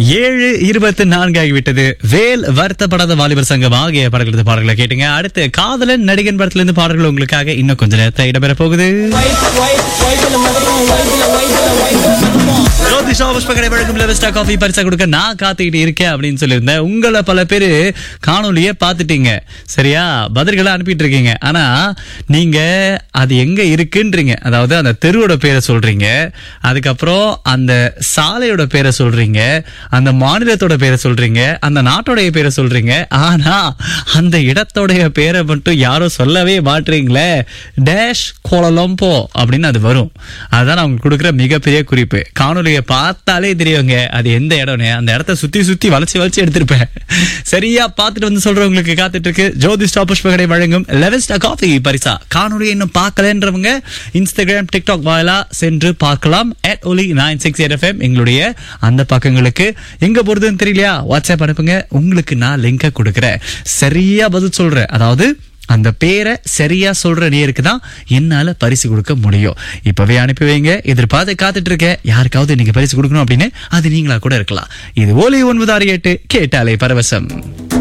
ஏழு இருபத்தி நான்கு ஆகிவிட்டது வேல் வருத்தப்படாத வாலிபர் சங்கம் ஆகிய பாடல்களது பாடல்களை கேட்டுங்க அடுத்து காதலன் நடிகன் படத்துல இருந்து பாடல்கள் உங்களுக்காக இன்னும் கொஞ்ச நேரத்தை இடம்பெற போகுது ஜோதிஷா புஷ்பகரை வழங்கும் லெவஸ்டா காஃபி பரிசா கொடுக்க நான் காத்துக்கிட்டு இருக்கேன் அப்படின்னு சொல்லியிருந்தேன் உங்களை பல பேரு காணொலியே பார்த்துட்டீங்க சரியா பதில்களை அனுப்பிட்டு இருக்கீங்க ஆனா நீங்க அது எங்க இருக்குன்றீங்க அதாவது அந்த தெருவோட பேரை சொல்றீங்க அதுக்கப்புறம் அந்த சாலையோட பேரை சொல்றீங்க அந்த மாநிலத்தோட பேரை சொல்றீங்க அந்த நாட்டோடைய பேரை சொல்றீங்க ஆனா அந்த இடத்தோடைய பேரை மட்டும் யாரும் சொல்லவே மாட்டீங்களே டேஷ் கோலலம்போ அப்படின்னு அது வரும் அதுதான் நான் உங்களுக்கு கொடுக்குற மிகப்பெரிய குறிப்பு காணொலியை பார்த்தாலே தெரியுங்க அது எந்த இடம்னு அந்த இடத்த சுத்தி சுத்தி வளைச்சு வளைச்சு எடுத்திருப்பேன் சரியா பார்த்துட்டு வந்து சொல்றவங்களுக்கு காத்துட்டு இருக்கு ஜோதிஷ்டா புஷ்பகடை வழங்கும் லெவன்ஸ்டா காஃபி பரிசா காணொலியை இன்னும் பார்க்கலன்றவங்க இன்ஸ்டாகிராம் டிக்டாக் வாயிலா சென்று பார்க்கலாம் at ஒலி நைன் சிக்ஸ் எயிட் எஃப்எம் எங்களுடைய அந்த பக்கங்களுக்கு எங்க போறதுன்னு தெரியலையா வாட்ஸ்அப் அனுப்புங்க உங்களுக்கு நான் லிங்கை கொடுக்குறேன் சரியா பதில் சொல்றேன் அதாவது அந்த பேரை சரியா சொல்ற நேருக்கு தான் என்னால பரிசு கொடுக்க முடியும் இப்பவே அனுப்பி வைங்க எதிர்பார்த்து காத்துட்டு இருக்கேன் யாருக்காவது நீங்க பரிசு கொடுக்கணும் அப்படின்னு அது நீங்களா கூட இருக்கலாம் இது ஓலி ஒன்பது ஆறு எட்டு கேட்டாலே பரவசம்